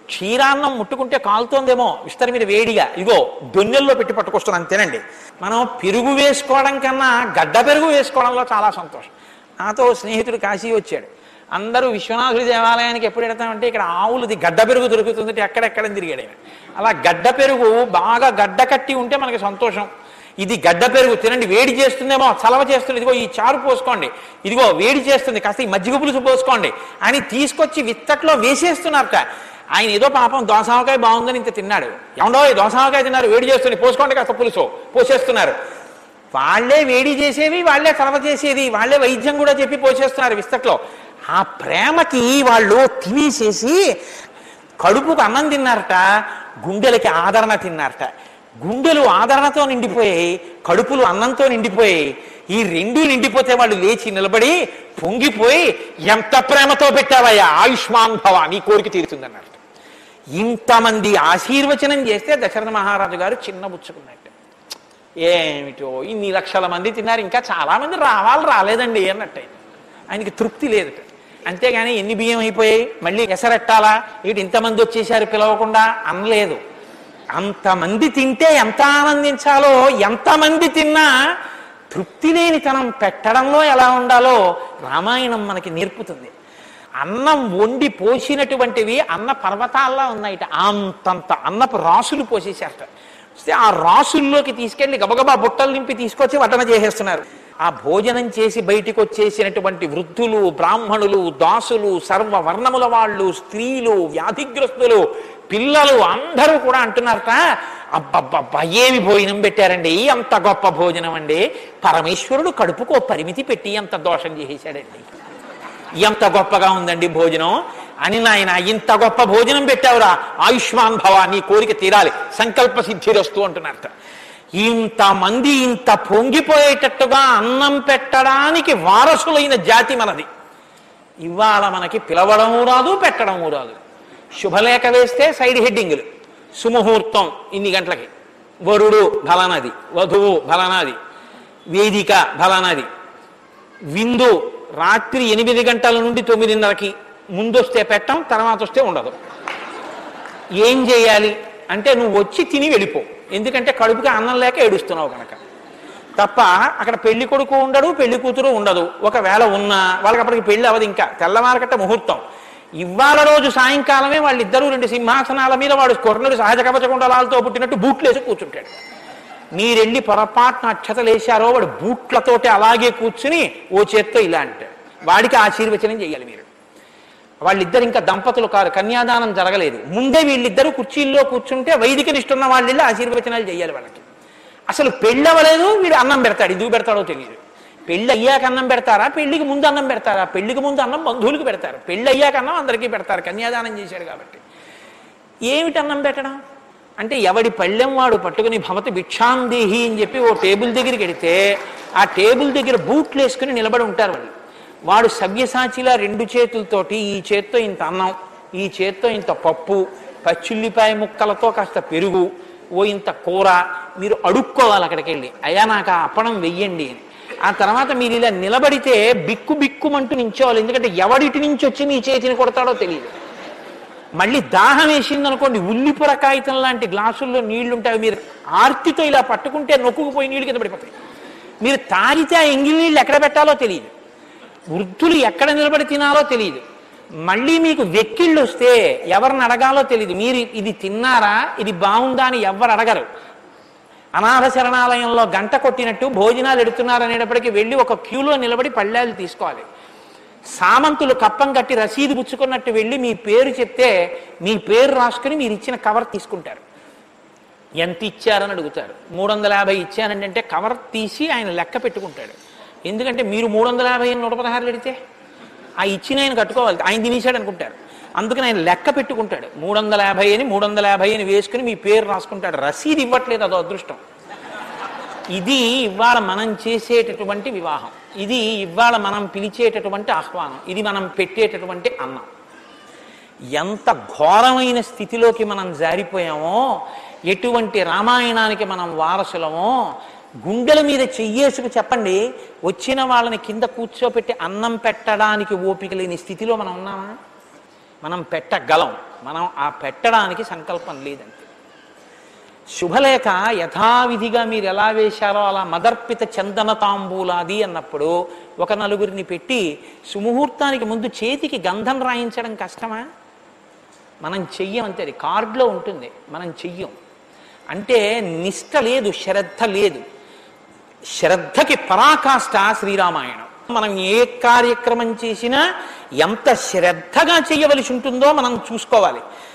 క్షీరాన్నం ముట్టుకుంటే కాలుతోందేమో విస్తరి మీద వేడిగా ఇగో దొన్నెల్లో పెట్టి పట్టుకొస్తున్నాను తినండి మనం పెరుగు వేసుకోవడం కన్నా గడ్డ పెరుగు వేసుకోవడంలో చాలా సంతోషం నాతో ఓ స్నేహితుడు కాశీ వచ్చాడు అందరూ విశ్వనాథుడి దేవాలయానికి ఎప్పుడు వెడతామంటే ఇక్కడ ఆవులది గడ్డ పెరుగు దొరుకుతుంది ఎక్కడెక్కడ తిరిగాడు ఆయన అలా గడ్డ పెరుగు బాగా గడ్డ కట్టి ఉంటే మనకి సంతోషం ఇది గడ్డ పెరుగు తినండి వేడి చేస్తుందేమో చలవ చేస్తుంది ఇదిగో ఈ చారు పోసుకోండి ఇదిగో వేడి చేస్తుంది కాస్త ఈ మజ్జిగ పులుసు పోసుకోండి అని తీసుకొచ్చి విత్తట్లో వేసేస్తున్నారట ఆయన ఏదో పాపం దోసావకాయ బాగుందని ఇంత తిన్నాడు ఏమండో ఈ దోసావకాయ తిన్నారు వేడి చేస్తుంది పోసుకోండి కాస్త పులుసు పోసేస్తున్నారు వాళ్ళే వేడి చేసేవి వాళ్ళే చలవ చేసేది వాళ్ళే వైద్యం కూడా చెప్పి పోసేస్తున్నారు విస్తట్లో ఆ ప్రేమకి వాళ్ళు తినేసేసి కడుపుకు అన్నం తిన్నారట గుండెలకి ఆదరణ తిన్నారట గుండెలు ఆదరణతో నిండిపోయాయి కడుపులు అన్నంతో నిండిపోయాయి ఈ రెండు నిండిపోతే వాళ్ళు లేచి నిలబడి పొంగిపోయి ఎంత ప్రేమతో పెట్టావయ్యా ఆయుష్మాన్ భవ నీ కోరిక తీరుతుందన్నారు ఇంతమంది ఆశీర్వచనం చేస్తే దశరథ మహారాజు గారు చిన్నబుచ్చుకున్నట్టు ఏమిటో ఇన్ని లక్షల మంది తిన్నారు ఇంకా చాలా మంది రావాలి రాలేదండి అన్నట్టు ఆయన. ఆయనకి తృప్తి లేదు అంతేగాని ఎన్ని బియ్యం అయిపోయాయి మళ్ళీ ఎసరెట్టాలా ఇటు ఇంతమంది వచ్చేసారు పిలవకుండా అనలేదు అంతమంది తింటే ఎంత ఆనందించాలో ఎంతమంది తిన్నా తృప్తి లేనితనం పెట్టడంలో ఎలా ఉండాలో రామాయణం మనకి నేర్పుతుంది అన్నం వండి పోసినటువంటివి అన్న పర్వతాల్లో ఉన్నాయిట అంతంత అన్నపు రాసులు పోసేశారట వస్తే ఆ రాసుల్లోకి తీసుకెళ్లి గబగబా బుట్టలు నింపి తీసుకొచ్చి వడ్డన చేసేస్తున్నారు ఆ భోజనం చేసి బయటికి వచ్చేసినటువంటి వృద్ధులు బ్రాహ్మణులు దాసులు సర్వ వర్ణముల వాళ్ళు స్త్రీలు వ్యాధిగ్రస్తులు పిల్లలు అందరూ కూడా అంటున్నారట అబ్బబ్బబ్బా ఏమి భోజనం పెట్టారండి అంత గొప్ప భోజనం అండి పరమేశ్వరుడు కడుపుకో పరిమితి పెట్టి అంత దోషం చేసేశాడండి ఎంత గొప్పగా ఉందండి భోజనం అని నాయన ఇంత గొప్ప భోజనం పెట్టావురా ఆయుష్మాన్ భవ నీ కోరిక తీరాలి సంకల్ప సిద్ధిరస్తు అంటున్నారట ఇంతమంది ఇంత పొంగిపోయేటట్టుగా అన్నం పెట్టడానికి వారసులైన జాతి మనది ఇవాళ మనకి పిలవడము రాదు పెట్టడము రాదు శుభలేఖ వేస్తే సైడ్ హెడ్డింగులు సుముహూర్తం ఇన్ని గంటలకి వరుడు ఫలానాది వధువు ఫలానాది వేదిక ఫలానాది విందు రాత్రి ఎనిమిది గంటల నుండి తొమ్మిదిన్నరకి ముందొస్తే పెట్టం తర్వాత వస్తే ఉండదు ఏం చేయాలి అంటే నువ్వు వచ్చి తిని వెళ్ళిపో ఎందుకంటే కడుపుకి అన్నం లేక ఏడుస్తున్నావు కనుక తప్ప అక్కడ పెళ్లి కొడుకు ఉండడు పెళ్లి కూతురు ఉండదు ఒకవేళ ఉన్నా వాళ్ళకి అప్పటికి పెళ్లి అవ్వదు ఇంకా తెల్లవారకట్ట ముహూర్తం ఇవాళ రోజు సాయంకాలమే వాళ్ళిద్దరూ రెండు సింహాసనాల మీద వాడు కొర్ణుడు సహజ కవచకుండలాలతో పుట్టినట్టు బూట్లేసి కూర్చుంటాడు మీరెళ్ళి పొరపాటున అక్షతలు వేశారో వాడు బూట్లతోటి అలాగే కూర్చుని ఓ చేత్తో ఇలా అంటాడు వాడికి ఆశీర్వచనం చేయాలి మీరు వాళ్ళిద్దరు ఇంకా దంపతులు కారు కన్యాదానం జరగలేదు ముందే వీళ్ళిద్దరూ కుర్చీల్లో కూర్చుంటే వైదిక నిష్ఠున్న వాళ్ళు వెళ్ళి ఆశీర్వచనాలు చేయాలి వాళ్ళకి అసలు పెళ్ళి అవ్వలేదు వీడు అన్నం పెడతాడు ఎందుకు పెడతాడో తెలియదు పెళ్ళి అయ్యాక అన్నం పెడతారా పెళ్లికి ముందు అన్నం పెడతారా పెళ్లికి ముందు అన్నం బంధువులకు పెడతారు పెళ్ళి అయ్యాక అన్నం అందరికీ పెడతారు కన్యాదానం చేశాడు కాబట్టి ఏమిటి అన్నం పెట్టడం అంటే ఎవడి పళ్ళెం వాడు పట్టుకుని భవతి భిక్షాందేహి అని చెప్పి ఓ టేబుల్ దగ్గరికి వెడితే ఆ టేబుల్ దగ్గర బూట్లు వేసుకుని నిలబడి ఉంటారు వాళ్ళు వాడు సవ్యసాచిలా రెండు చేతులతోటి ఈ చేత్తో ఇంత అన్నం ఈ చేత్తో ఇంత పప్పు పచ్చుల్లిపాయ ముక్కలతో కాస్త పెరుగు ఓ ఇంత కూర మీరు అడుక్కోవాలి అక్కడికి వెళ్ళి అయ్యా నాకు ఆ అప్పడం వెయ్యండి అని ఆ తర్వాత మీరు ఇలా నిలబడితే బిక్కు బిక్కుమంటూ నించోవాలి ఎందుకంటే ఎవడిటి నుంచి వచ్చి మీ చేతిని కొడతాడో తెలియదు మళ్ళీ దాహం వేసింది అనుకోండి ఉల్లిపుర కాగితం లాంటి గ్లాసుల్లో నీళ్లు ఉంటాయి మీరు ఆర్తితో ఇలా పట్టుకుంటే నొక్కుకుపోయి నీళ్ళు కింద పడిపోతాయి మీరు తాగితే ఆ ఎంగిలి నీళ్ళు ఎక్కడ పెట్టాలో తెలియదు వృద్ధులు ఎక్కడ నిలబడి తినాలో తెలియదు మళ్ళీ మీకు వెక్కిళ్ళు వస్తే ఎవరిని అడగాలో తెలియదు మీరు ఇది తిన్నారా ఇది బాగుందా అని ఎవరు అడగరు అనాథ శరణాలయంలో గంట కొట్టినట్టు భోజనాలు ఎడుతున్నారు అనేటప్పటికీ వెళ్ళి ఒక క్యూలో నిలబడి పళ్ళాలు తీసుకోవాలి సామంతులు కప్పం కట్టి రసీదు పుచ్చుకున్నట్టు వెళ్ళి మీ పేరు చెప్తే మీ పేరు రాసుకుని మీరు ఇచ్చిన కవర్ తీసుకుంటారు ఎంత ఇచ్చారని అడుగుతారు మూడు వందల యాభై ఇచ్చానండి అంటే కవర్ తీసి ఆయన లెక్క పెట్టుకుంటాడు ఎందుకంటే మీరు మూడు వందల యాభై నూట పదహారులు అడిగితే ఆ ఇచ్చిన ఆయన కట్టుకోవాలి ఆయన తినేశాడు అనుకుంటారు అందుకని ఆయన లెక్క పెట్టుకుంటాడు మూడు వందల యాభై అని మూడు వందల యాభై అని వేసుకుని మీ పేరు రాసుకుంటాడు రసీదు ఇవ్వట్లేదు అదో అదృష్టం ఇది ఇవాళ మనం చేసేటటువంటి వివాహం ఇది ఇవాళ మనం పిలిచేటటువంటి ఆహ్వానం ఇది మనం పెట్టేటటువంటి అన్నం ఎంత ఘోరమైన స్థితిలోకి మనం జారిపోయామో ఎటువంటి రామాయణానికి మనం వారసులమో గుండెల మీద చెయ్యేసుకు చెప్పండి వచ్చిన వాళ్ళని కింద కూర్చోపెట్టి అన్నం పెట్టడానికి ఓపిక లేని స్థితిలో మనం ఉన్నామా మనం పెట్టగలం మనం ఆ పెట్టడానికి సంకల్పం లేదంతే శుభలేఖ యథావిధిగా మీరు ఎలా వేశారో అలా మదర్పిత చందన తాంబూలాది అన్నప్పుడు ఒక నలుగురిని పెట్టి సుముహూర్తానికి ముందు చేతికి గంధం రాయించడం కష్టమా మనం చెయ్యం అంతే అది కార్డులో ఉంటుంది మనం చెయ్యం అంటే నిష్ట లేదు శ్రద్ధ లేదు శ్రద్ధకి పరాకాష్ట శ్రీరామాయణం మనం ఏ కార్యక్రమం చేసినా ఎంత శ్రద్ధగా చేయవలసి ఉంటుందో మనం చూసుకోవాలి